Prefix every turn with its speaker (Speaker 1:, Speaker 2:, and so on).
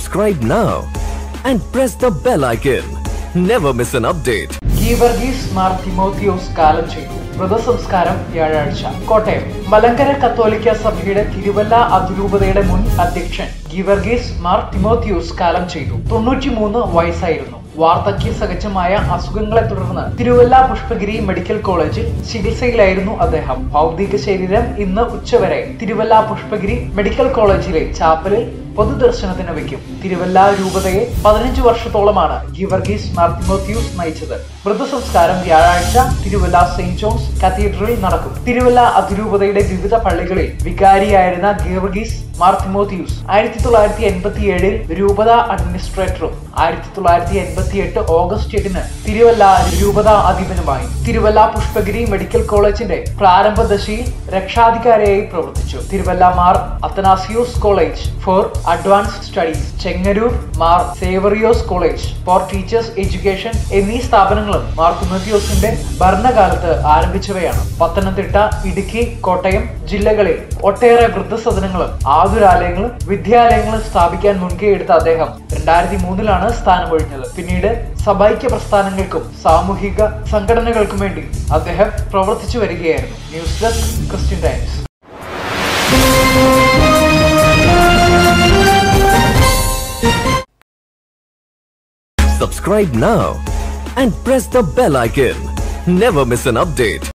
Speaker 1: Subscribe now and press the bell icon. Never miss an update.
Speaker 2: Geevarghese Mar Timotheos കാലം ചെയ്തു മൃതസംസ്കാരം വ്യാഴാഴ്ച കോട്ടയം മലങ്കര കത്തോലിക്ക സഭയുടെ തിരുവല്ല അതിരൂപതയുടെ മുൻ അധ്യക്ഷൻ ഗീവർഗീസ് മാർ തിമോത്തിയോസ് കാലം ചെയ്തു തൊണ്ണൂറ്റിമൂന്ന് വയസ്സായിരുന്നു വാർദ്ധക്യ സഹജമായ അസുഖങ്ങളെ തുടർന്ന് തിരുവല്ല പുഷ്പഗിരി മെഡിക്കൽ കോളേജിൽ ചികിത്സയിലായിരുന്നു അദ്ദേഹം ഭൗതിക ശരീരം ഇന്ന് ഉച്ചവരെ തിരുവല്ല പുഷ്പഗിരി മെഡിക്കൽ കോളേജിലെ ചാപ്പലിൽ പൊതുദർശനത്തിന് വയ്ക്കും തിരുവല്ല രൂപതയെ പതിനഞ്ച് വർഷത്തോളമാണ് ഗീവർഗീസ് മാർത്തിമോത്യൂസ് നയിച്ചത് മൃതസംസ്കാരം വ്യാഴാഴ്ച തിരുവല്ല സെയിന്റ് ജോൺസ് കത്തീഡ്രലിൽ നടക്കും തിരുവല്ല അതിരൂപതയുടെ വിവിധ പള്ളികളിൽ വികാരിയായിരുന്ന ഗീവർഗീസ് മാർത്തിമോത്യൂസ് ആയിരത്തി തൊള്ളായിരത്തി എൺപത്തി ഏഴിൽ രൂപത അഡ്മിനിസ്ട്രേറ്ററും ആയിരത്തി തൊള്ളായിരത്തി എൺപത്തി എട്ട് ഓഗസ്റ്റ് എട്ടിന് തിരുവല്ല രൂപത അധിപനുമായി തിരുവല്ല പുഷ്പഗിരി മെഡിക്കൽ കോളേജിന്റെ പ്രാരംഭ ദശയിൽ രക്ഷാധികാരിയായി പ്രവർത്തിച്ചു Thiruvalla Mar Athanasios College for Advanced Studies Chengaroor Mar Severios College for Teachers Education എന്നീ സ്ഥാപനങ്ങളും മാർ തിമോത്തിയോസിന്റെ ഭരണകാലത്ത് ആരംഭിച്ചവയാണ് പത്തനംതിട്ട ഇടുക്കി കോട്ടയം ജില്ലകളിൽ ഒട്ടേറെ വൃദ്ധസദനങ്ങളും ആതുരാലയങ്ങളും വിദ്യാലയങ്ങളും സ്ഥാപിക്കാൻ മുൻകൈ എടുത്ത അദ്ദേഹം രണ്ടായിരത്തി മൂന്നിലാണ് സ്ഥാനമൊഴിഞ്ഞത് പിന്നീട് സഭൈക്യ പ്രസ്ഥാനങ്ങൾക്കും സാമൂഹിക സംഘടനകൾക്കും വേണ്ടി അദ്ദേഹം പ്രവർത്തിച്ചു വരികയായിരുന്നു news desk Christian Times
Speaker 1: Subscribe now and press the bell icon. Never miss an update.